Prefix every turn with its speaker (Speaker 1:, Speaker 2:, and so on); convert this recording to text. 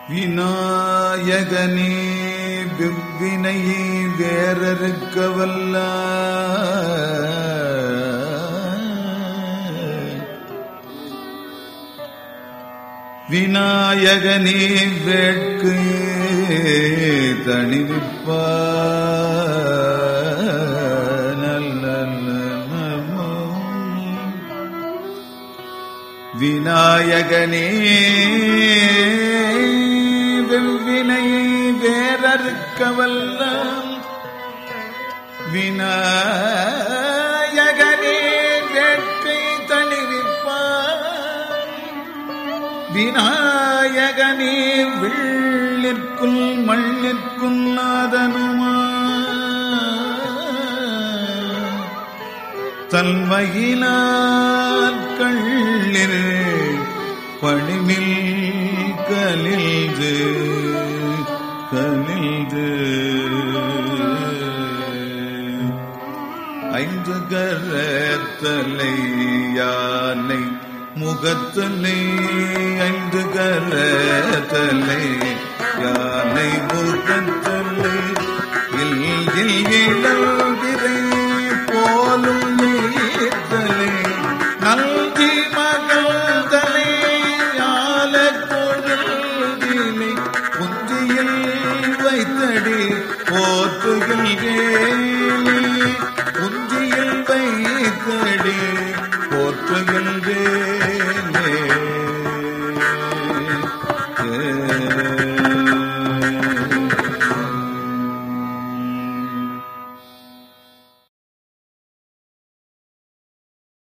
Speaker 1: விநாயகனே விவ்வினையை வேறறுக்க வல்ல விநாயகனே வேட்கு தணிவிப்ப விநாயகனே வெவ்வினையை வேறறுக்க வல்ல விநாயகனே வேட்கை தணிவிப்பான் விநாயகனே வில்லிற்குள் மண்ணிற்குள் நாதனுமா தன்மையினார் கள்ளிர் பணிமில் கலில்து கலில்து ஐந்து கரத்தலை யானை முகத்தலை ஐந்து கரத்தலை யானை முகத்தலை இல் இல் இளவிரை போலும் நீர்த்தலை நல்கி மகள்தலை யால கொழுதினை குஞ்சியில் வைத்தடி போற்றுகின்றேனே குஞ்சியில் வைத்தடி போற்றுகின்றே